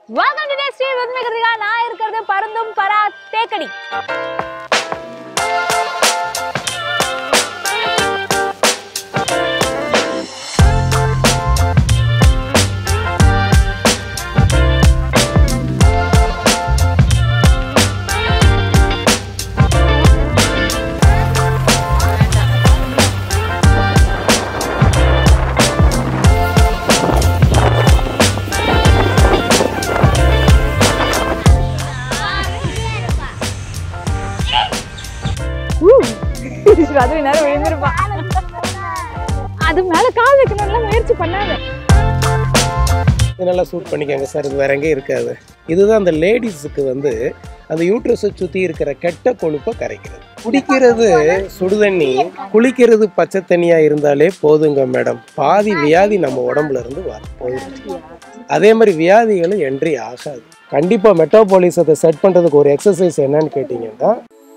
Welcome to tasty with me Krithika நான் இருக்கிறது பருந்தும் பரா தேக்கடி அது நேரம் விழுந்திருப்பா அது மேல கால் வைக்கணும்ல முயற்சி பண்ணாத இது நல்லா சூட் பண்ணிக்கோங்க சார் இது வேற எங்கேயும் இருக்காது இதுதான் அந்த லேடிஸுக்கு வந்து அந்த யூட்ரஸை சுற்றி இருக்கிற கெட்ட கொழுப்பை கரைக்கிறது குடிக்கிறது சுடுதண்ணி குளிக்கிறது பச்சை தண்ணியா இருந்தாலே போதுங்க மேடம் பாதி வியாதி நம்ம உடம்புல இருந்து வர போயிடும் அதே மாதிரி வியாதிகளும் என்ட்ரி ஆகாது கண்டிப்பாக மெட்டாபாலிசத்தை செட் பண்ணுறதுக்கு ஒரு எக்ஸசைஸ் என்னன்னு கேட்டிங்கன்னா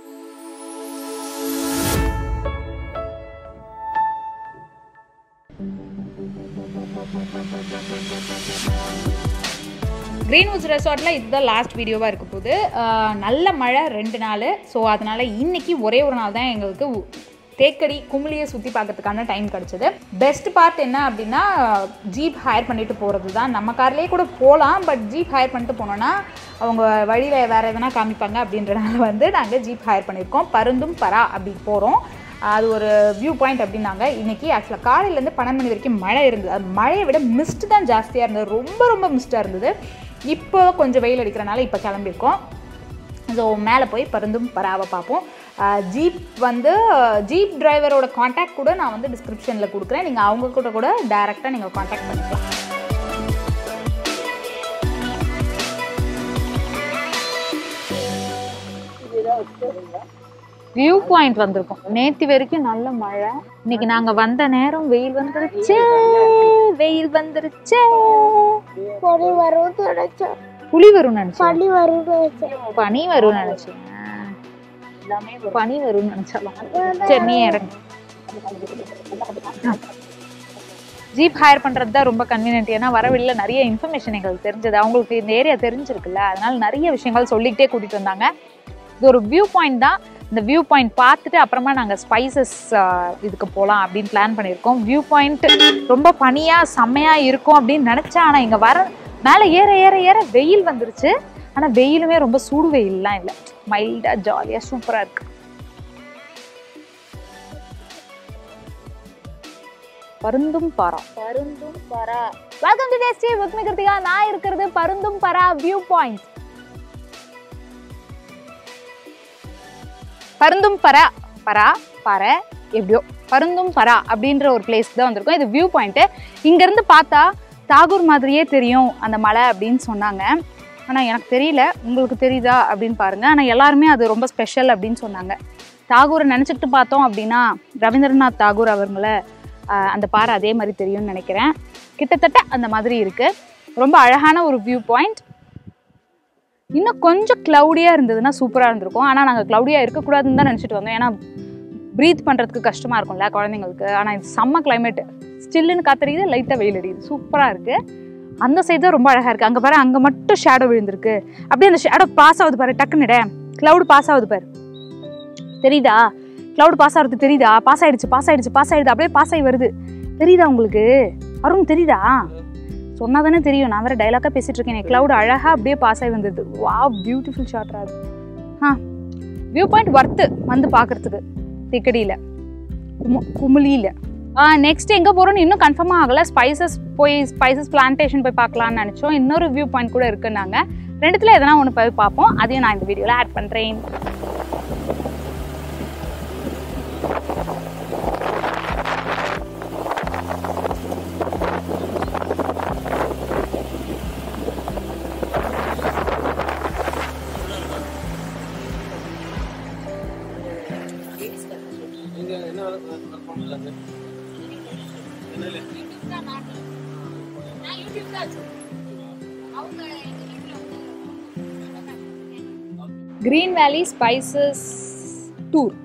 கிரீன்வுட்ஸ் ரெசார்ட்டில் இதுதான் லாஸ்ட் வீடியோவாக இருக்க போகுது ஆஹ் நல்ல மழை ரெண்டு நாள் ஸோ அதனால் இன்னைக்கு ஒரே ஒரு நாள் தான் எங்களுக்கு உ- தேக்கடி குமிழியை சுற்றி பார்க்கறதுக்கான டைம் கிடச்சிது பெஸ்ட் பார்ட் என்ன அப்படின்னா ஜீப் ஹையர் பண்ணிட்டு போகிறது தான் நம்ம கார்லேயே கூட போகலாம் பட் ஜீப் ஹையர் பண்ணிட்டு போனோன்னா அவங்க வழியில் வேறு எதனா காமிப்பாங்க அப்படின்றனால வந்து நாங்கள் ஜீப் ஹையர் பண்ணியிருக்கோம் பருந்தும் பரா அப்படி போகிறோம் அது ஒரு வியூ பாயிண்ட் அப்படின்னாங்க இன்னைக்கு ஆக்சுவலாக காலையிலேருந்து பன்னெண்டு மணி வரைக்கும் மழை இருந்தது அது மழையை விட மிஸ்ட் தான் ஜாஸ்தியாக இருந்தது ரொம்ப ரொம்ப மிஸ்டாக இருந்தது இப்போ கொஞ்சம் வெயில் அடிக்கிறனால இப்போ கிளம்பியிருக்கோம் ஸோ மேலே போய் பருந்தும் பராவை பார்ப்போம் ஜீப் வந்து ஜீப் டிரைவரோட காண்டாக்ட் கூட நான் வந்து டிஸ்கிரிப்ஷனில் கொடுக்குறேன் நீங்கள் அவங்க கூட கூட டைரெக்டாக நீங்கள் காண்டாக்ட் பண்ணிக்கலாம் வியூ பாயிண்ட் வந்திருக்கோம் நேத்தி வரைக்கும் நல்ல மழை இன்னைக்கு நாங்க வந்த நேரம் வெயில் வந்துருச்சு வெயில் வந்துருச்சு பொறி வரும் நினைச்சேன் புலி வரும் நினைச்சேன் பனி வரும் நினைச்சேன் பனி வரும் நினைச்சேன் பனி வரும் நினைச்சாலும் சரி நீ இறங்கு ஜீப் ஹையர் பண்றது தான் ரொம்ப கன்வீனியன்ட் ஏன்னா வர வழியில நிறைய இன்ஃபர்மேஷன் எங்களுக்கு தெரிஞ்சது அவங்களுக்கு இந்த ஏரியா தெரிஞ்சிருக்குல்ல அதனால நிறைய விஷயங்கள் சொல்லிக்கிட்டே கூட்டிட்டு வந்தாங்க இது ஒரு வியூ பாயிண்ட் தான் இந்த வியூ பாயிண்ட் பார்த்துட்டு அப்புறமா நாங்கள் ஸ்பைசஸ் இதுக்கு போகலாம் அப்படின்னு பிளான் பண்ணியிருக்கோம் வியூ பாயிண்ட் ரொம்ப பனியாக செம்மையாக இருக்கும் அப்படின்னு நினச்சேன் ஆனால் இங்கே வர மேலே ஏற ஏற ஏற வெயில் வந்துருச்சு ஆனால் வெயிலுமே ரொம்ப சூடு வெயில்லாம் இல்லை மைல்டாக ஜாலியாக சூப்பராக இருக்கு பருந்தும் பரா பருந்தும் பரா welcome to tasty with me Krithika நான் இருக்கிறது பருந்தும் பரா வியூ பாயிண்ட் பருந்தும் பரா பரா பறை எப்படியோ பருந்தும் பரா அப்படின்ற ஒரு பிளேஸ் தான் வந்திருக்கோம் இது வியூ பாயிண்ட்டு இங்கேருந்து பார்த்தா தாகூர் மாதிரியே தெரியும் அந்த மலை அப்படின்னு சொன்னாங்க ஆனால் எனக்கு தெரியல உங்களுக்கு தெரியுதா அப்படின்னு பாருங்க ஆனால் எல்லாருமே அது ரொம்ப ஸ்பெஷல் அப்படின்னு சொன்னாங்க தாகூரை நினச்சிக்கிட்டு பார்த்தோம் அப்படின்னா ரவீந்திரநாத் தாகூர் அவங்கள ஆஹ், அந்த பாறை அதே மாதிரி தெரியும்னு நினைக்கிறேன் கிட்டத்தட்ட அந்த மாதிரி இருக்கு ரொம்ப அழகான ஒரு வியூ பாயிண்ட் இன்னும் கொஞ்சம் க்ளவுடியாக இருந்ததுன்னா சூப்பராக இருந்திருக்கும் ஆனால் நாங்கள் க்ளவுடியாக இருக்கக்கூடாதுன்னு தான் நினச்சிட்டு வந்தோம் ஏன்னா ப்ரீத் பண்ணுறதுக்கு கஷ்டமாக இருக்கும்ல குழந்தைங்களுக்கு ஆனால் இது செம்ம climate ஸ்டில்லுன்னு காத்தடிக்குது லைட்டாக வெயில் அடிக்குது சூப்பராக இருக்குது அந்த சைடு தான் ரொம்ப அழகாக இருக்குது அங்கே பாரு அங்கே மட்டும் ஷேடோ விழுந்திருக்கு அப்படியே அந்த ஷேடோ பாஸ் ஆகுது பாரு டக்குன்னுட க்ளவுட் பாஸ் ஆகுது பாரு தெரியுதா க்ளவுட் பாஸ் ஆகுறது தெரியுதா பாஸ் ஆயிடுச்சு பாஸ் ஆயிடுச்சு பாஸ் ஆயிடுது அப்படியே பாஸ் ஆகி வருது தெரியுதா உங்களுக்கு அருண் தெரியுதா சொன்னா தானே தெரியும் நான் வேற டைலாக்காக பேசிட்டு இருக்கேன் க்ளவுட் அழகா அப்படியே பாஸ் ஆகி வந்தது வா பியூட்டிஃபுல் ஷாட்ரா அது ஆ வியூ பாயிண்ட் ஒர்த்து வந்து பார்க்கறதுக்கு திக்கடியில் குமு குமுளியில் நெக்ஸ்ட் எங்கே போகிறோம்னு இன்னும் கன்ஃபார்மாக ஆகலை ஸ்பைசஸ் போய் ஸ்பைசஸ் பிளான்டேஷன் போய் பார்க்கலாம்னு நினச்சோம் இன்னொரு வியூ பாயிண்ட் கூட இருக்குன்னாங்க ரெண்டுத்துல எதனா ஒன்று போய் பார்ப்போம் அதையும் நான் இந்த வீடியோவில் ஆட் பண்ணுறேன் கிரீன் வேலி ஸ்பைசஸ் டூர்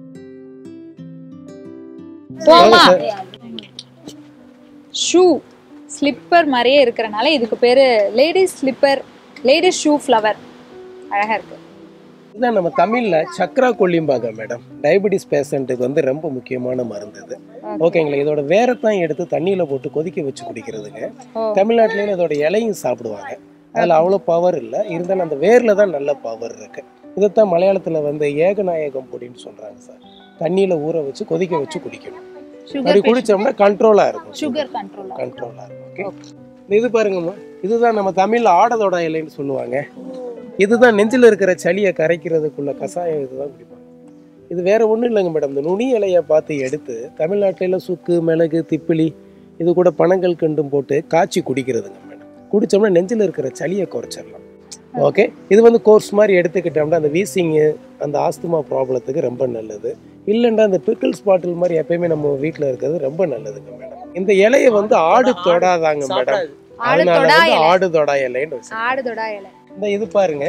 போமா ஷூ ஸ்லிப்பர் மாதிரியே இருக்கிறனால இதுக்கு பேரு ladies slipper ladies shoe flower அழகா இருக்கு இதுதான் நம்ம தமிழ்ல சக்ரா கொல்லிம்பாங்க மேடம் டயபெட்டிஸ் பேஷண்ட்டுக்கு வந்து ரொம்ப முக்கியமான மருந்து இது ஓகேங்களா இதோட வேரத்தான் எடுத்து தண்ணியில போட்டு கொதிக்க வச்சு குடிக்கிறதுங்க ஓ. தமிழ்நாட்டிலேயும் இதோட இலையும் சாப்பிடுவாங்க அதில் அவ்வளோ பவர் இல்லை இருந்தாலும் அந்த வேரில் தான் நல்ல பவர் இருக்கு இதைத்தான் மலையாளத்தில் வந்து ஏகநாயகம் பொடின்னு சொல்றாங்க சார் தண்ணியில ஊற வச்சு கொதிக்க வச்சு குடிக்கணும் அப்படி சுகர் குடிச்சோம்னா கண்ட்ரோலாக இருக்கும் சுகர் கண்ட்ரோல் கண்ட்ரோலாக இருக்கும் ஓகே இது பாருங்கம்மா இதுதான் நம்ம தமிழ்ல ஆடதோட இலைன்னு சொல்லுவாங்க இதுதான் நெஞ்சில் இருக்கிற சளியை கரைக்கிறதுக்குள்ள கஷாயம் இதுதான் குடிப்பாங்க இது வேற ஒன்றும் இல்லைங்க மேடம் இந்த நுனி இலையை பார்த்து எடுத்து தமிழ்நாட்டில சுக்கு மிளகு திப்பிலி இது கூட பனங்கள் கண்டும் போட்டு காய்ச்சி குடிக்கிறதுங்க மேடம் குடிச்சோம்னா நெஞ்சில் இருக்கிற சளியை குறைச்சிடலாம் ஓகே இது வந்து கோர்ஸ் மாதிரி எடுத்துக்கிட்டோம்னா அந்த வீசிங்கு அந்த ஆஸ்துமா ப்ராப்ளத்துக்கு ரொம்ப நல்லது இல்லைன்னா அந்த பிக்கிள்ஸ் பாட்டில் மாதிரி எப்பயுமே நம்ம வீட்டில் இருக்கிறது ரொம்ப நல்லதுங்க மேடம் இந்த இலையை வந்து ஆடு தொடாதாங்க மேடம் ஆடு அதனால தொடா வந்து இலை. ஆடு தொடா இலைன்னு வச்சு ஆடுதோட இலை இந்த இது பாருங்க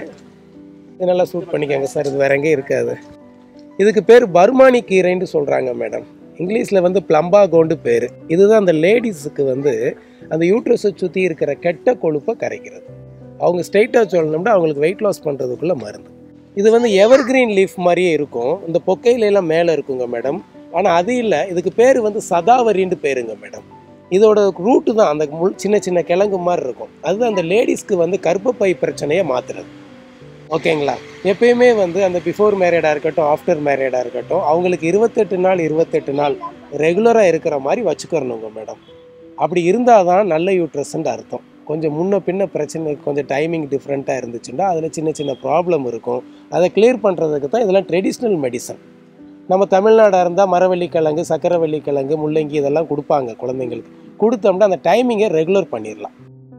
இது நல்லா சூட் பண்ணிக்கோங்க சார் இது வேற எங்கேயும் இருக்காது இதுக்கு பேர் பர்மானி கீரைன்னு சொல்றாங்க மேடம் இங்கிலீஷ்ல வந்து பிளம்பாகோண்டு பேர் இதுதான் அந்த லேடிஸுக்கு வந்து அந்த யூட்ரஸை சுற்றி இருக்கிற கெட்ட கொழுப்பை கரைக்கிறது அவங்க ஸ்ட்ரைட்டாக சொல்லணும்னா அவங்களுக்கு வெயிட் லாஸ் பண்ணுறதுக்குள்ள மருந்து இது வந்து எவர் கிரீன் லீஃப் மாதிரியே இருக்கும் இந்த பொக்கையில எல்லாம் மேலே இருக்குங்க மேடம் ஆனால் அது இல்லை இதுக்கு பேர் வந்து சதாவரின்னு பேருங்க மேடம் இதோட ரூட்டு தான் அந்த முள் சின்ன சின்ன கிழங்கு மாதிரி இருக்கும் அதுதான் அந்த லேடிஸ்க்கு வந்து கர்ப்பப்பை பிரச்சனையை மாற்றுறது ஓகேங்களா எப்பயுமே வந்து அந்த பிஃபோர் மேரேடாக இருக்கட்டும் ஆஃப்டர் மேரேடாக இருக்கட்டும் அவங்களுக்கு இருபத்தெட்டு நாள் இருபத்தெட்டு நாள் ரெகுலராக இருக்கிற மாதிரி வச்சுக்கிறணுங்க மேடம் அப்படி இருந்தால் தான் நல்ல யூட்ரஸ்ன்னு அர்த்தம் கொஞ்சம் முன்ன பின்ன பிரச்சனை கொஞ்சம் டைமிங் டிஃப்ரெண்ட்டாக இருந்துச்சுன்னா அதில் சின்ன சின்ன ப்ராப்ளம் இருக்கும் அதை கிளியர் பண்ணுறதுக்கு தான் இதெல்லாம் ட்ரெடிஷ்னல் மெடிசன் நம்ம தமிழ்நாடாக இருந்தால் மரவள்ளிக்கிழங்கு சக்கரவள்ளிக்கிழங்கு முள்ளங்கி இதெல்லாம் கொடுப்பாங்க குழந்தைங்களுக்கு கொடுத்தோம்னா அந்த டைமிங்கை ரெகுலர் பண்ணிடலாம்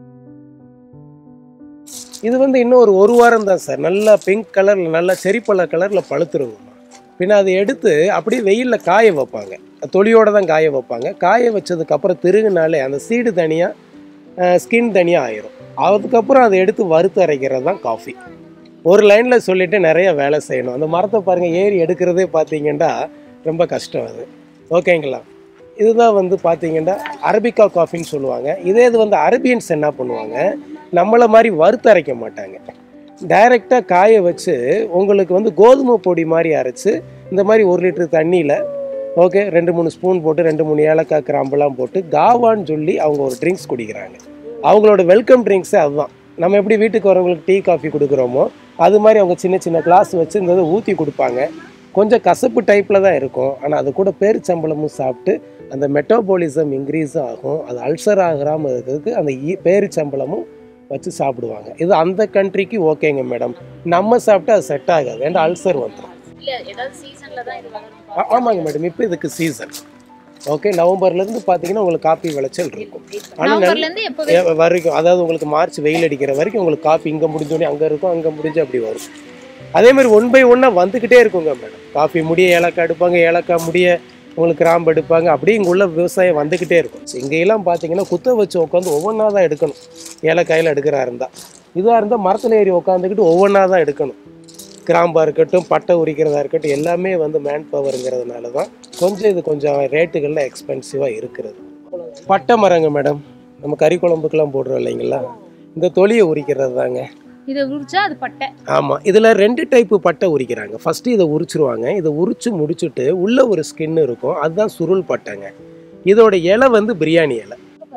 இது வந்து இன்னும் ஒரு ஒரு வாரம் தான் சார் நல்லா பிங்க் கலரில் நல்லா செரிப்பழ கலரில் பழுத்துருங்கம்மா பின்ன அதை எடுத்து அப்படியே வெயிலில் காய வைப்பாங்க தொலியோட தான் காய வைப்பாங்க காய வச்சதுக்கப்புறம் திருகுனாலே அந்த சீடு தனியாக ஸ்கின் தனியாக ஆயிரும் அதுக்கப்புறம் அதை எடுத்து வறுத்து அரைக்கிறது தான் காஃபி ஒரு லைனில் சொல்லிட்டு நிறைய வேலை செய்யணும் அந்த மரத்தை பாருங்கள் ஏறி எடுக்கிறதே பார்த்தீங்கன்னா ரொம்ப கஷ்டம் அது ஓகேங்களா இதுதான் வந்து பார்த்தீங்கன்னா அரபிக்கா காஃபின்னு சொல்லுவாங்க இதே இது வந்து அரபியன்ஸ் என்ன பண்ணுவாங்க நம்மளை மாதிரி வறுத்து அரைக்க மாட்டாங்க டைரெக்டாக காய வச்சு உங்களுக்கு வந்து கோதுமை பொடி மாதிரி அரைச்சு இந்த மாதிரி ஒரு லிட்டர் தண்ணியில் ஓகே ரெண்டு மூணு ஸ்பூன் போட்டு ரெண்டு மூணு ஏலக்காய் கிராம்பெல்லாம் போட்டு காவான்னு சொல்லி அவங்க ஒரு ட்ரிங்க்ஸ் குடிக்கிறாங்க அவங்களோட வெல்கம் ட்ரிங்க்ஸே அதுதான் நம்ம எப்படி வீட்டுக்கு வரவங்களுக்கு டீ காஃபி கொடுக்குறோமோ அது மாதிரி அவங்க சின்ன சின்ன கிளாஸ் வச்சு இந்த இதை ஊற்றி கொடுப்பாங்க கொஞ்சம் கசப்பு டைப்பில் தான் இருக்கும் ஆனால் அது கூட பேரிச்சம்பளமும் சாப்பிட்டு அந்த மெட்டோபாலிசம் இன்க்ரீஸும் ஆகும் அது அல்சர் ஆகாமல் இருக்கிறதுக்கு அந்த ஈ- பேரிச்சம்பளமும் வச்சு சாப்பிடுவாங்க இது அந்த கண்ட்ரிக்கு ஓகேங்க மேடம் நம்ம சாப்பிட்டா அது செட் ஆகாது ஏன்னா அல்சர் வந்துடும் இல்ல ஏதாவது சீசன்ல தான் இது வளரும் ஆ- ஆமாங்க மேடம் இப்போ இதுக்கு சீசன் ஓகே நவம்பர்லேருந்து பார்த்தீங்கன்னா உங்களுக்கு காப்பி விளைச்சல் இருக்கும் ஆனால் நவம்பர்ல இருந்து எப்போ ஏ- வரைக்கும் அதாவது உங்களுக்கு மார்ச் வெயில் அடிக்கிற வரைக்கும் உங்களுக்கு காஃபி இங்கே முடிஞ்சோடனே அங்கே இருக்கும் அங்கே முடிஞ்சு அப்படி வரும் அதே மாதிரி ஒன் பை ஒன்னாக வந்துக்கிட்டே இருக்குங்க மேடம் காஃபி முடிய ஏலக்காய் எடுப்பாங்க ஏலக்காய் முடிய உங்களுக்கு கிராம்பு எடுப்பாங்க அப்படியே இங்கே உள்ள விவசாயம் வந்துக்கிட்டே இருக்கும் இங்கெல்லாம் பார்த்தீங்கன்னா குத்த வச்சு உட்காந்து ஒவ்வொன்றா தான் எடுக்கணும் ஏலக்காயில் எடுக்கிறா இருந்தால் இதாக இருந்தால் மரத்தில் ஏறி உட்காந்துக்கிட்டு ஒவ்வொன்றா தான் எடுக்கணும் கிராம்பாக இருக்கட்டும் பட்டை உரிக்கிறதா இருக்கட்டும் எல்லாமே வந்து மேன் பவருங்கிறதுனால தான் கொஞ்சம் இது கொஞ்சம் ரேட்டுகளில் எக்ஸ்பென்சிவாக இருக்கிறது பட்டை மரங்க மேடம் நம்ம கறி குழம்புக்கெல்லாம் போடுறோம் இல்லைங்களா இந்த தொலியை உரிக்கிறது தாங்க இதை உரிச்சா அது பட்டை ஆமாம் இதில் ரெண்டு டைப்பு பட்டை உரிக்கிறாங்க ஃபஸ்ட்டு இதை உரிச்சிருவாங்க இதை உரிச்சு முடிச்சுட்டு உள்ள ஒரு ஸ்கின் இருக்கும் அதுதான் சுருள் பட்டைங்க இதோட இலை வந்து பிரியாணி இலை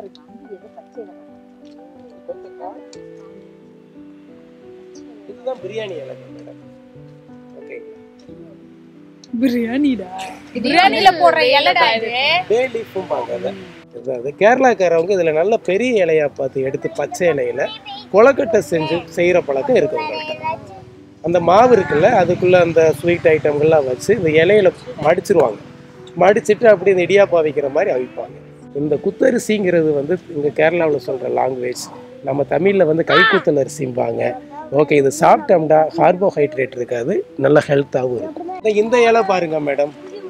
இதுதான் பிரியாணி இலைங்க மேடம் ஓகே பிரியாணிடா பிரியாணில போடுற இலைடா இது பே லீஃபும் பார்க்காத அது கேரளாக்காரவங்க இதில் நல்ல பெரிய இலையா பார்த்து எடுத்து பச்சை இலையில கொலக்கட்டை செஞ்சு செய்கிற பழக்கம் இருக்கு உங்கள்கிட்ட அந்த மாவு இருக்குல்ல அதுக்குள்ள அந்த ஸ்வீட் ஐட்டங்கள்லாம் வச்சு இந்த இலையில மடிச்சிருவாங்க மடிச்சிட்டு அப்படி இந்த இடியாப்பா வைக்கிற மாதிரி அவிப்பாங்க இந்த குத்தரிசிங்கிறது வந்து இங்கே கேரளாவில் சொல்கிற லாங்குவேஜ் நம்ம தமிழில் வந்து கைக்குத்தல் அரிசிம்பாங்க ஓகே இது சாப்பிட்டோம்னா கார்போஹைட்ரேட் இருக்காது நல்ல ஹெல்த்தாகவும் இருக்கும் இந்த இந்த இலை பாருங்க மேடம்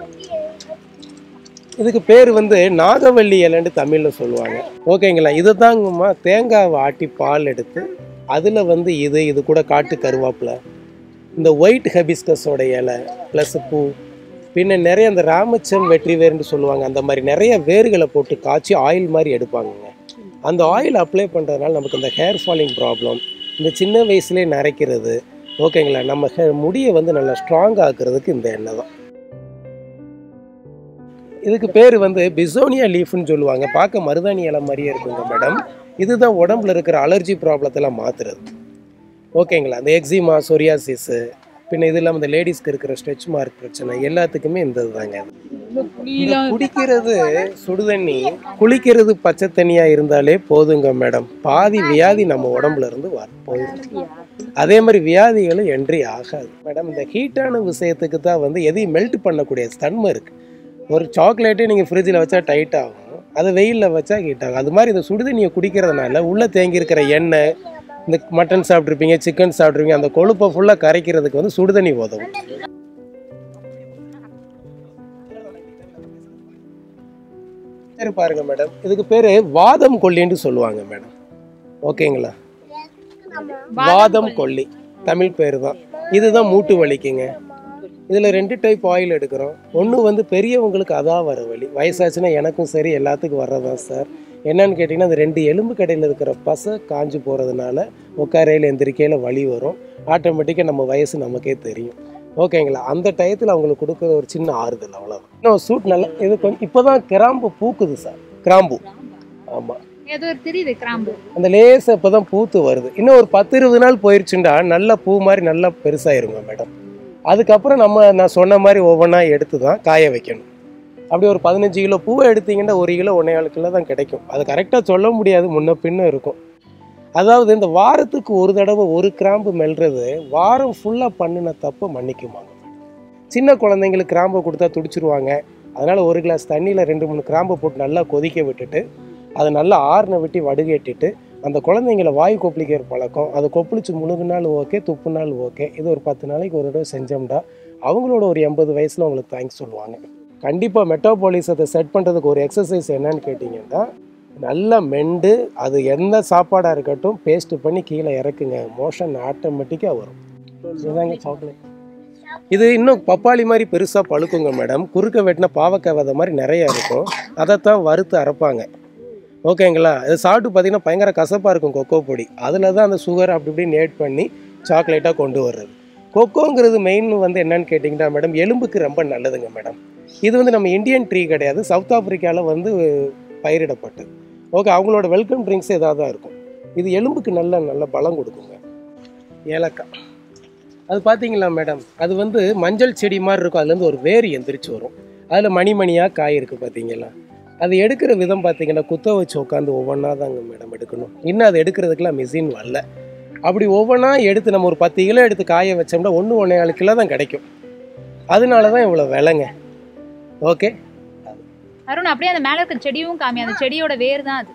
இதுக்கு பேர் வந்து நாகவல்லி இலைன்னு தமிழில் சொல்லுவாங்க ஓகேங்களா இது தாங்கம்மா தேங்காவை ஆட்டி பால் எடுத்து அதில் வந்து இது இது கூட காட்டு கருவாப்பில் இந்த ஒயிட் ஹெபிஸ்கஸோட இலை ப்ளஸ் பூ பின்ன நிறைய அந்த ராமச்சம் வெற்றி வேர்னு சொல்லுவாங்க அந்த மாதிரி நிறைய வேர்களை போட்டு காய்ச்சி ஆயில் மாதிரி எடுப்பாங்கங்க அந்த ஆயில் அப்ளை பண்ணுறதுனால நமக்கு இந்த ஹேர் ஃபாலிங் ப்ராப்ளம் இந்த சின்ன வயசுலேயே நரைக்கிறது ஓகேங்களா நம்ம hair- முடியை வந்து நல்லா ஸ்ட்ராங் ஆக்குறதுக்கு இந்த எண்ணெய் தான் இதுக்கு பேர் வந்து பிசோனியா லீஃப்னு சொல்லுவாங்க பார்க்க மருதாணி இலை மாதிரியே இருக்குங்க மேடம் இதுதான் உடம்புல இருக்கிற அலர்ஜி ப்ராப்ளத்தெல்லாம் மாற்றுறது ஓகேங்களா அந்த எக்ஸிமா சொரியாசிஸு பின்ன இது இல்லாமல் இந்த லேடிஸ்க்கு இருக்கிற ஸ்ட்ரெச் மார்க் பிரச்சனை எல்லாத்துக்குமே இந்த இதுதாங்க இந்த குடிக்கிறது சுடுதண்ணி குளிக்கிறது பச்சை தண்ணியா இருந்தாலே போதுங்க மேடம் பாதி வியாதி நம்ம உடம்புல இருந்து வர போயிடும் அதே மாதிரி வியாதிகளும் என்ட்ரி ஆகாது மேடம் இந்த ஹீட்டான விஷயத்துக்கு தான் வந்து எதையும் மெல்ட் பண்ணக்கூடிய தன்மை இருக்கு ஒரு சாக்லேட்டே நீங்கள் ஃப்ரிட்ஜில் வச்சா டைட் ஆகும் அது வெயிலில் வச்சா ஹீட் ஆகும் அது மாதிரி இந்த சுடுதண்ணியை குடிக்கிறதுனால உள்ளே தேங்கி இருக்கிற எண்ணெய் இந்த மட்டன் சாப்பிட்ருப்பீங்க சிக்கன் சாப்பிட்ருப்பீங்க அந்த கொழுப்பை ஃபுல்லாக கரைக்கிறதுக்கு வந்து சுடுதண்ணி உதவும் சரி பாருங்க மேடம் இதுக்கு பேரு வாதம் கொல்லின்னு சொல்லுவாங்க மேடம் ஓகேங்களா வாதம் கொல்லி தமிழ் பேர் தான் இதுதான் மூட்டு வலிக்குங்க இதில் ரெண்டு டைப் ஆயில் எடுக்கிறோம் ஒன்று வந்து பெரியவங்களுக்கு அதான் வர வலி வயசாச்சுன்னா எனக்கும் சரி எல்லாத்துக்கும் வர்றதான் சார் என்னன்னு கேட்டிங்கன்னா அந்த ரெண்டு எலும்பு கடையில் இருக்கிற பசை காஞ்சு போகிறதுனால உட்காரையில் எந்திரிக்கையில் வலி வரும் ஆட்டோமேட்டிக்காக நம்ம வயசு நமக்கே தெரியும் ஓகேங்களா அந்த டயத்தில் அவங்களுக்கு கொடுக்குற ஒரு சின்ன ஆறுதல் அவ்வளோதான் இன்னும் சூட் நல்லா இது கொஞ்சம் இப்போ தான் கிராம்பு பூக்குது சார் கிராம்பு ஆமாம் ஏதோ ஒரு தெரியுது கிராம்பு அந்த லேசாக இப்போ தான் பூத்து வருது இன்னும் ஒரு பத்து இருபது நாள் போயிருச்சுண்டா நல்ல பூ மாதிரி நல்லா பெருசாயிருங்க மேடம் அதுக்கப்புறம் நம்ம நான் சொன்ன மாதிரி ஒவ்வொன்றா எடுத்து தான் காய வைக்கணும் அப்படி ஒரு பதினஞ்சு கிலோ பூவை எடுத்தீங்கன்னா ஒரு கிலோ ஒன்றே கிலோ தான் கிடைக்கும் அது கரெக்டாக சொல்ல முடியாது முன்ன பின்ன இருக்கும் அதாவது இந்த வாரத்துக்கு ஒரு தடவை ஒரு கிராம்பு மெல்றது வாரம் ஃபுல்லாக பண்ணின தப்பை மன்னிக்குமாங்க சின்ன குழந்தைங்களுக்கு கிராம்பை கொடுத்தா துடிச்சிருவாங்க அதனால் ஒரு கிளாஸ் தண்ணியில் ரெண்டு மூணு கிராம்பை போட்டு நல்லா கொதிக்க விட்டுட்டு அதை நல்லா ஆறுன விட்டு வடுகட்டிட்டு அந்த குழந்தைங்கள வாயு கொப்பளிக்கிற பழக்கம் அதை கொப்பளிச்சு முழுகுனாலும் ஓகே துப்புனாலும் ஓகே இது ஒரு பத்து நாளைக்கு ஒரு தடவை செஞ்சோம்னா அவங்களோட ஒரு எண்பது வயசில் அவங்களுக்கு தேங்க்ஸ் சொல்லுவாங்க கண்டிப்பாக மெட்டாபாலிசத்தை செட் பண்ணுறதுக்கு ஒரு எக்ஸசைஸ் என்னன்னு கேட்டிங்கன்னா நல்லா மெண்டு அது எந்த சாப்பாடாக இருக்கட்டும் பேஸ்ட் பண்ணி கீழே இறக்குங்க மோஷன் ஆட்டோமேட்டிக்காக வரும் இதாங்க சாக்லேட் இது இன்னும் பப்பாளி மாதிரி பெருசாக பழுக்குங்க மேடம் குறுக்க வெட்டின பாவக்காய் விதை மாதிரி நிறையா இருக்கும் அதைத்தான் வறுத்து அரைப்பாங்க ஓகேங்களா இது சாப்பிட்டு பார்த்தீங்கன்னா பயங்கர கசப்பாக இருக்கும் கொக்கோ பொடி அதில் தான் அந்த சுகர் அப்படி இப்படின்னு ஏட் பண்ணி சாக்லேட்டாக கொண்டு வர்றது கொக்கோங்கிறது மெயின் வந்து என்னன்னு கேட்டிங்கன்னா மேடம் எலும்புக்கு ரொம்ப நல்லதுங்க மேடம் இது வந்து நம்ம இந்தியன் ட்ரீ கிடையாது சவுத் ஆப்பிரிக்காவில் வந்து பயிரிடப்பட்டது ஓகே அவங்களோட வெல்கம் ட்ரிங்க்ஸ் ஏதாவது தான் இருக்கும் இது எலும்புக்கு நல்ல நல்ல பலம் கொடுக்குங்க ஏலக்காய் அது பார்த்தீங்களா மேடம் அது வந்து மஞ்சள் செடி மாதிரி இருக்கும் அதுலேருந்து ஒரு வேர் எந்திரிச்சு வரும் அதில் மணி மணியாக காய் இருக்குது பார்த்தீங்களா அது எடுக்கிற விதம் பார்த்தீங்கன்னா குத்த வச்சு உட்காந்து ஒவ்வொன்றா தாங்க மேடம் எடுக்கணும் இன்னும் அது எடுக்கிறதுக்கெலாம் மிஷின் வரல அப்படி ஒவ்வொன்றா எடுத்து நம்ம ஒரு பத்து கிலோ எடுத்து காய வச்சோம்னா ஒன்று ஒன்றே நாலு கிலோ தான் கிடைக்கும் அதனால தான் இவ்வளோ விலைங்க ஓகே அருண் அப்படியே அந்த மேல இருக்க செடியும் காமி அந்த செடியோட வேர் தான் அது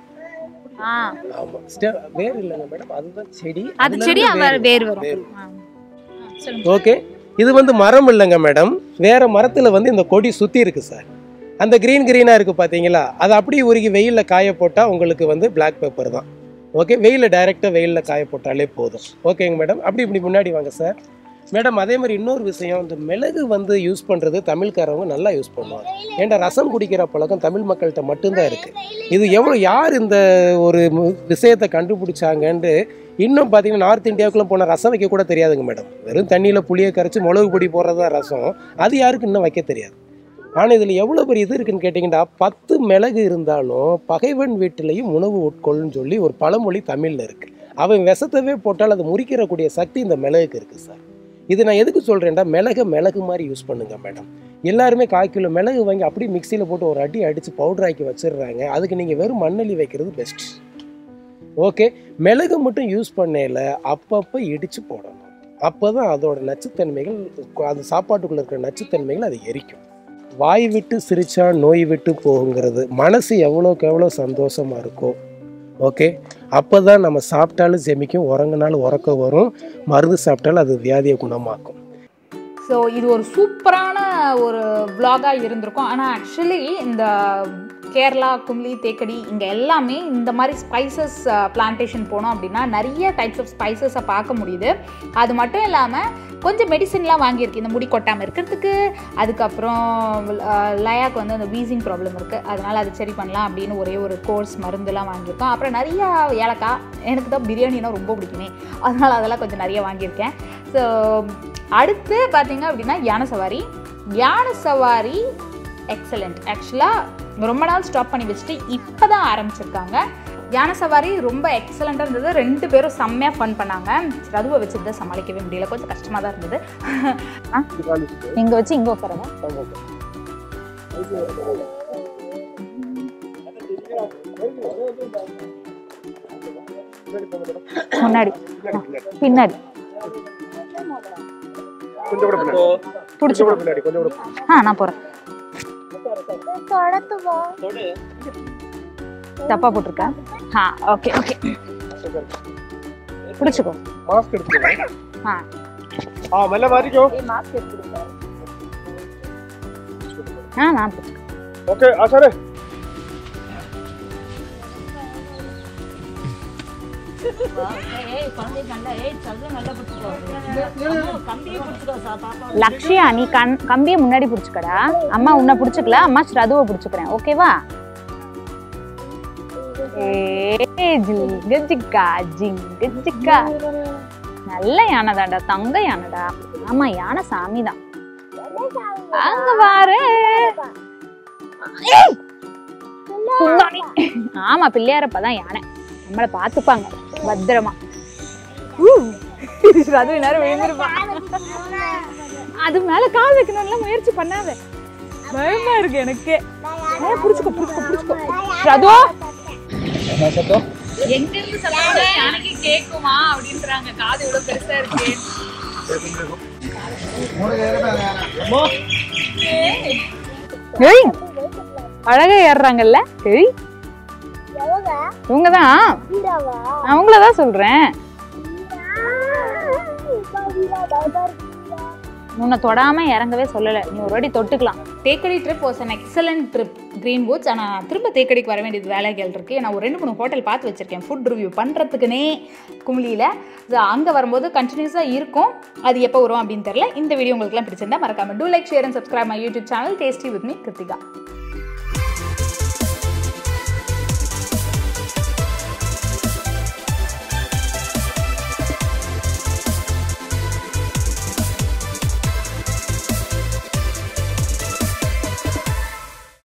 ஆ ஆமாம் ஸ்டே வேர் இல்லைங்க மேடம் அதுதான் செடி அது அதுல செடி இருந்து அவர் வேர் வரும் வேர் ஆ. ஆ, சொல்லுங்க ஓகே இது வந்து மரம் இல்லைங்க மேடம் வேற மரத்தில் வந்து இந்த கொடி சுற்றி இருக்கு சார் அந்த க்ரீன் க்ரீனாக இருக்குது பார்த்தீங்களா அதை அப்படியே உருகி வெயிலில் காய போட்டால் உங்களுக்கு வந்து Black பெப்பர் தான் ஓகே வெயிலில் டைரெக்டாக வெயிலில் காய போட்டாலே போதும் ஓகேங்க மேடம் அப்படி இப்படி முன்னாடி வாங்க சார் மேடம் அதே மாதிரி இன்னொரு விஷயம் இந்த மிளகு வந்து யூஸ் பண்ணுறது தமிழ்காரவங்க நல்லா யூஸ் பண்ணுவாங்க ஏன்டா ரசம் குடிக்கிற பழக்கம் தமிழ் மக்கள்கிட்ட மட்டும்தான் இருக்குது இது எவ்வளோ யார் இந்த ஒரு மு- விஷயத்தை கண்டுபிடிச்சாங்கன்ட்டு இன்னும் பார்த்தீங்கன்னா நார்த் இந்தியாவுக்குள்ள போன ரசம் வைக்க கூட தெரியாதுங்க மேடம் வெறும் தண்ணியில் புளியை கரைச்சி மிளகு பொடி போடுறது தான் ரசம் அது யாருக்கு இன்னும் வைக்க தெரியாது ஆனால் இதில் எவ்வளோ பெரிய இது இருக்குன்னு கேட்டிங்கன்னா பத்து மிளகு இருந்தாலும் பகைவன் வீட்டிலையும் உணவு உட்கொள்ளுன்னு சொல்லி ஒரு பழமொழி தமிழில் இருக்குது அவன் விஷத்தவே போட்டால் அது முறிக்கிறக்கூடிய சக்தி இந்த மிளகுக்கு இருக்குது சார் இது நான் எதுக்கு சொல்கிறேன்டா மிளகை மிளகு மாதிரி யூஸ் பண்ணுங்க மேடம் எல்லாருமே கால் கிலோ மிளகு வாங்கி அப்படியே மிக்சியில் போட்டு ஒரு அடி அடித்து பவுடர் ஆக்கி வச்சிடுறாங்க அதுக்கு நீங்கள் வெறும் மண்ணெண்ணி வைக்கிறது பெஸ்ட் ஓகே மிளகு மட்டும் யூஸ் பண்ணையில் அப்பப்போ இடித்து போடணும் அப்போ தான் அதோட நச்சுத்தன்மைகள் அது சாப்பாட்டுக்குள்ளே இருக்கிற நச்சுத்தன்மைகள் அது எரிக்கும் வாய் விட்டு சிரிச்சா நோய் விட்டு போகுங்கிறது மனசு எவ்வளோக்கு எவ்வளோ சந்தோஷமாக இருக்கோ ஓகே அப்போ தான் நம்ம சாப்பிட்டாலும் செமிக்கும் உறங்கினாலும் உறக்க வரும் மருந்து சாப்பிட்டாலும் அது வியாதியை குணமாக்கும் ஸோ இது ஒரு சூப்பரான ஒரு vlog-ஆ இருந்திருக்கும் ஆனால் ஆக்சுவலி இந்த கேரளா கும்ளி தேக்கடி இங்கே எல்லாமே இந்த மாதிரி ஸ்பைசஸ் பிளான்டேஷன் போனோம் அப்படின்னா நிறைய டைப்ஸ் ஆஃப் ஸ்பைசஸை பார்க்க முடியுது அது மட்டும் இல்லாமல் கொஞ்சம் மெடிசின்லாம் வாங்கியிருக்கு இந்த முடி கொட்டாமல் இருக்கிறதுக்கு அதுக்கப்புறம் அஹ், லயாக்கு வந்து அந்த வீசிங் ப்ராப்ளம் இருக்குது அதனால் அது சரி பண்ணலாம் அப்படின்னு ஒரே ஒரு கோர்ஸ் மருந்துலாம் வாங்கியிருக்கோம் அப்புறம் நிறையா ஏலக்காய் எனக்கு தான் பிரியாணினா ரொம்ப பிடிக்குமே அதனால் அதெல்லாம் கொஞ்சம் நிறைய வாங்கியிருக்கேன் ஸோ அடுத்து பார்த்தீங்க அப்படின்னா யானை சவாரி யானை சவாரி எக்ஸலண்ட் ஆக்சுவலாக ரொம்ப நாள் ஸ்டாப் பண்ணி வச்சுட்டு இப்போ தான் ஆரம்பிச்சிருக்காங்க யானை சவாரி ரொம்ப எக்ஸலண்ட்டாக இருந்தது ரெண்டு பேரும் செம்மையாக ஃபன் பண்ணாங்க சரி, அதுவை வச்சுட்டு தான் சமாளிக்கவே முடியல கொஞ்சம் கஷ்டமாக தான் இருந்தது இங்கே வச்சு இங்கே உட்காரவா முன்னாடி ஆ, பின்னாடி கொஞ்சம் கூட பின்னாடி பிடிச்சி கூட பின்னாடி கொஞ்சம் கூட ஆ நான் போகிறேன் தொடத்துவா தப்பா போட்டிருக்கேன் ஆ ஓகே ஓகே பிடிச்சிக்கோ மாஸ்க் எடுத்துக்கோங்க ஆ ஆ மெல்ல மாறிக்கோ ஆ நான் பிடிச்சிக்கோ ஓகே ஆசாரே லக்ஷயா நீ கண் கம்பியை முன்னாடி பிடிச்சிக்கடா அம்மா உன்னை பிடிச்சிக்கல அம்மா ஸ்ரதுவை பிடிச்சிக்கிறேன் ஓகேவா ஏ ஜிங்க ஜிக்கா ஜிங்க ஜிக்கா நல்ல யானை தான்டா தங்க யானைடா ஆமா யானை சாமி தான் அங்க பாரு ஏய்! குந்தாணி. ஆமா பிள்ளையாரப்ப தான் யானை நம்மளை பார்த்துப்பாங்க பத்திரமா ஊ. அது நேரம் விழுந்திருப்பான் அது மேல கால் வைக்கணும்ல முயற்சி பண்ணாத பயமா இருக்கு எனக்கு ஏய், புடிச்சுக்கோ புடிச்சுக்கோ புடிச்சுக்கோ ரதோ சத்தம் எங்க இருந்து சத்தம் யானைக்கு கேக்குமா அப்படின்றாங்க காது இவ்வளவு பெருசா இருக்கு ஏய் அழகா ஏறுறாங்கல்ல ஏய் எவங்க இவங்கதான் வீராவா அவங்களதான் சொல்றேன் இப்ப வீரா பயமா இருக்கு உன்னை தொடாம இறங்கவே சொல்லலை நீ ஒரு வாட்டி தொட்டுக்கலாம் Thekkady trip was an excellent trip green woods ஆனால் திரும்ப தேக்கடிக்கு வர வேண்டியது வேலைகள் இருக்குது நான் ஒரு ரெண்டு மூணு ஹோட்டல் பார்த்து வச்சுருக்கேன் ஃபுட் ரிவ்யூ பண்ணுறதுக்குனே கும்ளியில் ஸோ அங்கே வரும்போது கண்டினியூஸாக இருக்கும் அது எப்போ வரும் அப்படின்னு தெரியல இந்த வீடியோ உங்களுக்குலாம் பிடிச்சிருந்தா மறக்காம do like share and subscribe my YouTube channel tasty with me Kiruthika